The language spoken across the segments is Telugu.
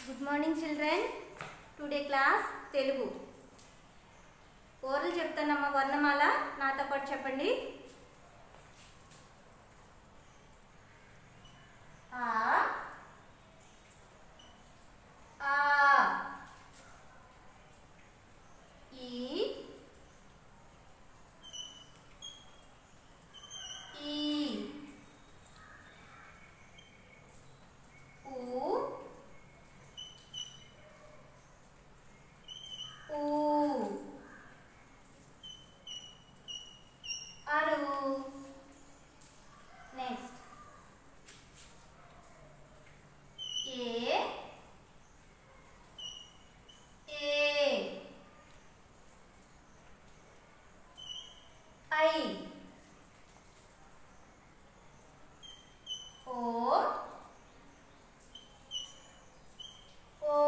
good morning children today class Telugu oral చెప్తానమ్మా వర్ణమాల నాతో పాటు చెప్పండి ఆ ఆ ఈ ఈ ఊ ఊ అరు next A A I O ఓ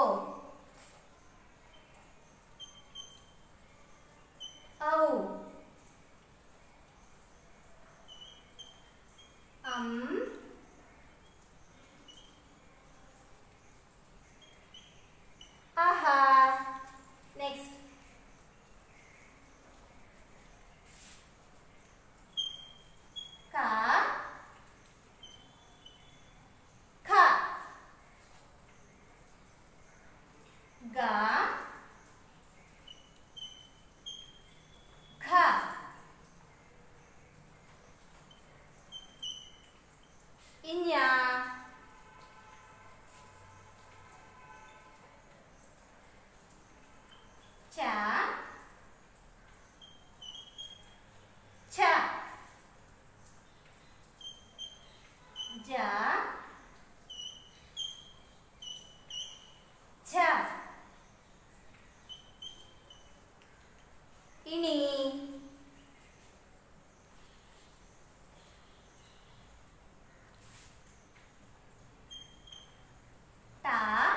ఔ అం ఆహా నెక్స్ట్ కా ఖ గా ఖ ఇన్యా చ ఛ జ ఛ ఇని ట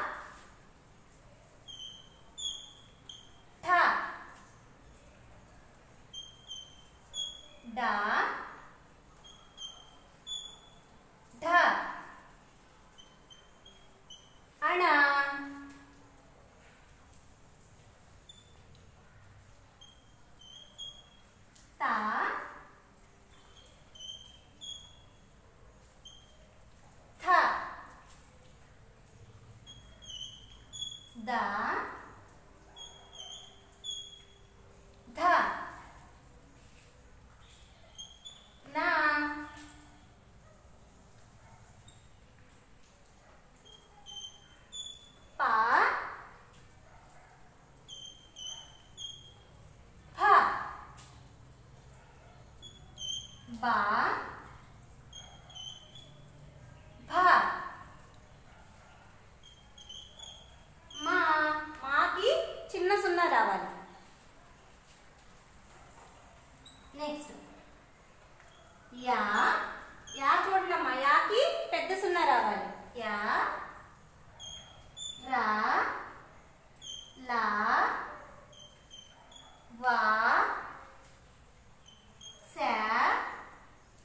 ఠ డ ఢ అణ త థ ద ధ నా ప ఫ బ భ మా మాకి చిన్న సున్నా రావాలి నెక్స్ట్ యా యా చూడండి అమ్మా యాకి పెద్ద సున్నా రావాలి యా రా లా వా సా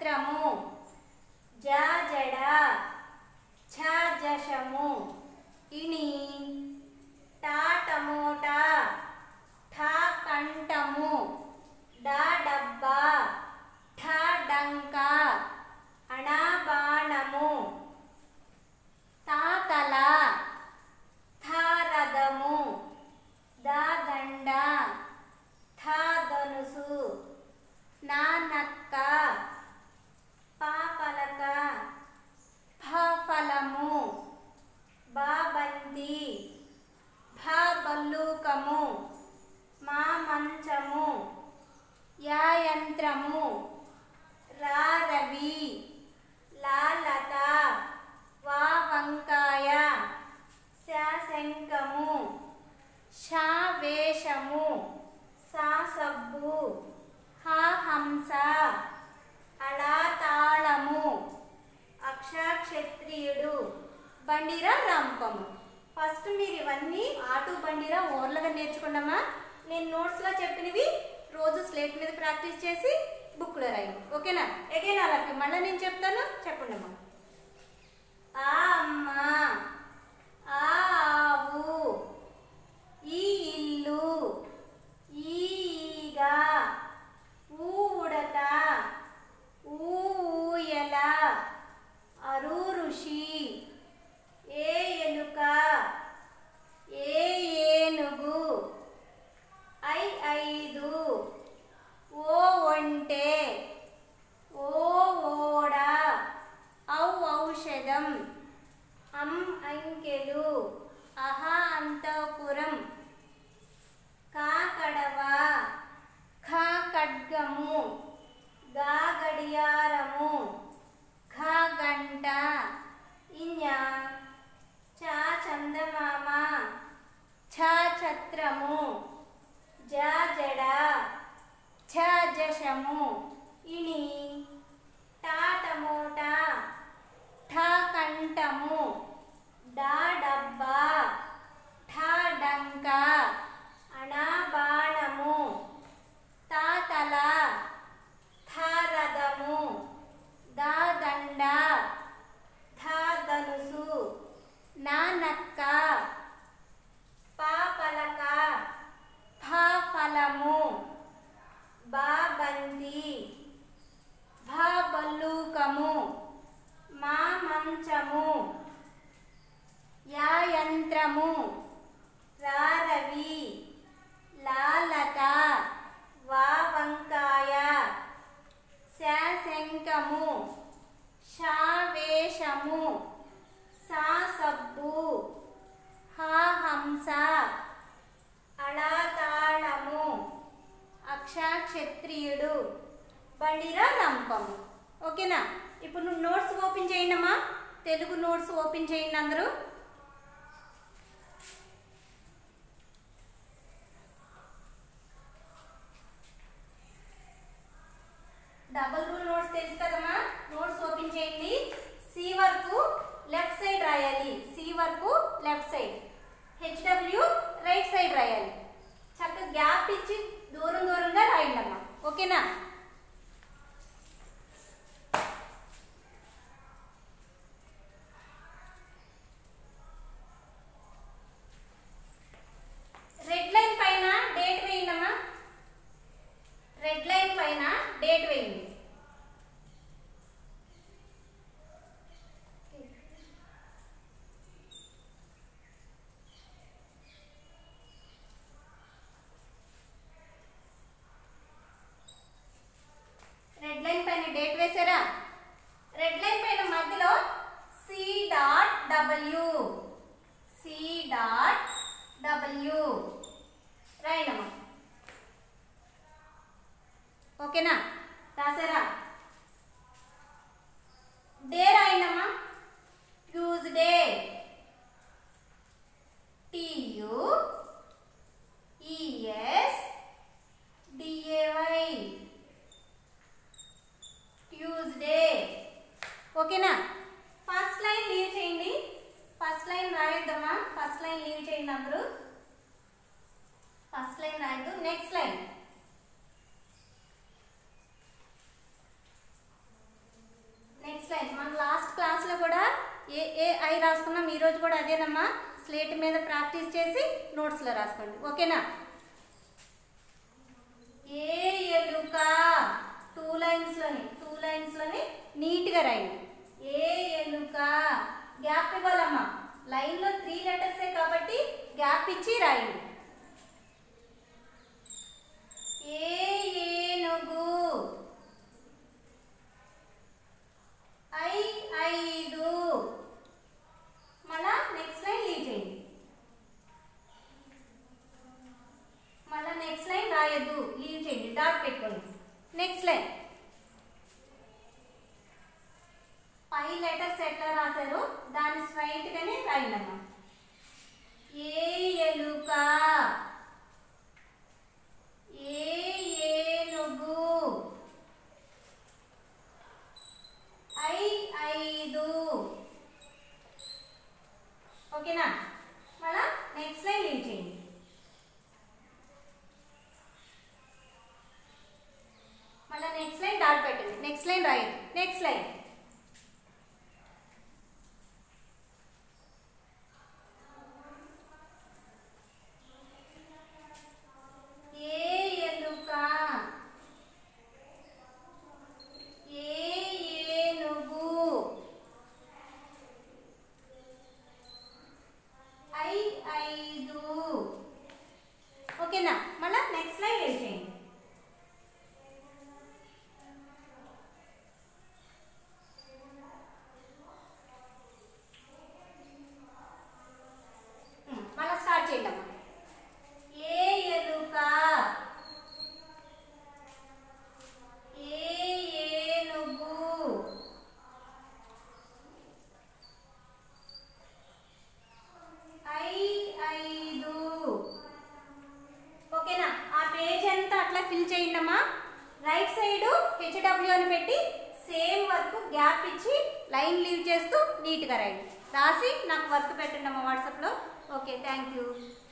యంత్రము జ జడ ఛ జశము ఇని టా టమోటా ఠ కంఠము డ డబ్బా ఠ డంక అణ బాణము తా తల థ రథము ద దండ థ ధనుసు నా నక్క పా పలక ఫ ఫలము బా బంతి భ బల్లూకము మా మంచము యా యంత్రము రా రవి లా లత వా వంకాయ శా శంఖము షా వేషము సా సబ్బు హా హంస అలా తాళము అక్షక్షత్రియుడు బండిరా రాంపము ఫస్ట్ మీరు ఇవన్నీ ఆటు బండిరా ఓర్లుగా నేర్చుకున్నామా నేను నోట్స్లో చెప్పినవి రోజు స్లేట్ మీద ప్రాక్టీస్ చేసి బుక్లో రాయండి ఓకేనా ఎగైన్ అలాగే మళ్ళీ నేను చెప్తాను చెప్పండి అమ్మా ఆ అమ్మ ఆ ఆవు ఈ ఇల్లు ఈ ఈగ ఊ ఉడత ఊ ఊయల అరు ఋషి ఏ ఎలుక ఏ ఏనుగు ఐ ఐదు ఓ ఒంటె ఓ ఓడ ఔ ఔషధం అం అంకెలు అహ అంతఃపురం కా కడవ ఖ ఖడ్గము గా గడియారము ఖ గంట ఇញచ చందమామ ఛ ఛత్రము జ జడ ఛ జశము ఇని టా టమోటా ఠ కంఠము డా డబ్బా ఠ డంక అణ బాణము తా తల థ రథము దా దండ థ ధనుసు నా నక్క పా పలక ఫ ఫలము బా బంతి భ బల్లూకము మా మంచము యా యంత్రము రా రవి లా లత వా వంకాయ శా శంఖము షా వేషము సా సబ్బు హా హంస అలా తాళము అక్షక్షత్రియుడు బండిరా రంపము ఓకేనా ఇప్పుడు నువ్వు నోట్స్ ఓపెన్ చేయండి అమ్మా తెలుగు నోట్స్ ఓపెన్ చేయండి అందరూ డబుల్ రూల్ నోట్స్ తెలుసు కదమ్మా నోట్స్ ఓపెన్ చేయండి సి వరకు లెఫ్ట్ సైడ్ రాయాలి సి వరకు left side HW right side రాయాలి చక్కగా గ్యాప్ ఇచ్చి దూరం దూరంగా రాయండి అమ్మా ఓకేనా రెడ్ లైన్ పైన డేట్ వేయండి అమ్మా రెడ్ లైన్ పైన డేట్ వేయండి రెడ్ లైన్ పైన డేట్ వేసారా రెడ్ లైన్ పైన మధ్యలో C dot W C dot W రాయండమ్మా ఓకేనా రాసారా డే రాయండమ్మా Tuesday T U E S D A Y Tuesday ఓకేనా ఫస్ట్ లైన్ లీవ్ చేయండి ఫస్ట్ లైన్ రాయొద్దమ్మా ఫస్ట్ లైన్ లీవ్ చేయండి అందరూ ఫస్ట్ లైన్ రాయొద్దు నెక్స్ట్ లైన్ అమ్మా స్లేట్ మీద ప్రాక్టీస్ చేసి నోట్స్లో రాసుకోండి ఓకేనా ఏ ఎలుక టూ లైన్స్లోని టూ లైన్స్లోని నీట్గా రాయండి ఏ ఎలుక గ్యాప్ ఇవ్వాలమ్మా లైన్లో త్రీ లెటర్సే కాబట్టి గ్యాప్ ఇచ్చి రాయండి ఏ ఏనుగు ఐ ఐదు మళ్ళా నెక్స్ట్ లైన్ లీవ్ చేయండి మళ్ళా నెక్స్ట్ లైన్ రాయొద్దు లీవ్ చేయండి డాట్ పెట్టుకోండి నెక్స్ట్ లైన్ పై లెటర్స్ ఎట్లా రాశారో దాని స్ట్రైట్ గానే రాయండి అమ్మా ఏ ఎలుక ఏ ఏనుగు ఐ ఐదు ఓకేనా మళ్ళా నెక్స్ట్ లైన్ లీవ్ చేయండి మళ్ళీ నెక్స్ట్ లైన్ డాట్ పెట్టండి నెక్స్ట్ లైన్ రాయదు నెక్స్ట్ లైన్ ఏ ఎలుక ఏ ఏనుగు ఐ ఐదు ఓకేనా మళ్ళా నెక్స్ట్ లైన్ లీవ్ చేయండి ఉమ్, మళ్ళా స్టార్ట్ చేయండి అమ్మా ఏ ఎలుక ఏ ఏనుగు ఐ ఐదు ఓకేనా ఆ పేజ్ అంతా అట్లా ఫిల్ చేయండి అమ్మా రైట్ సైడ్ హెచ్డబ్ల్యూ అని పెట్టి సేమ్ వర్క్ గ్యాప్ ఇచ్చి లైన్ లీవ్ చేస్తూ నీట్గా రాయండి రాసి నాకు వర్క్ పెట్టండి అమ్మా వాట్సాప్లో ఓకే థ్యాంక్ యూ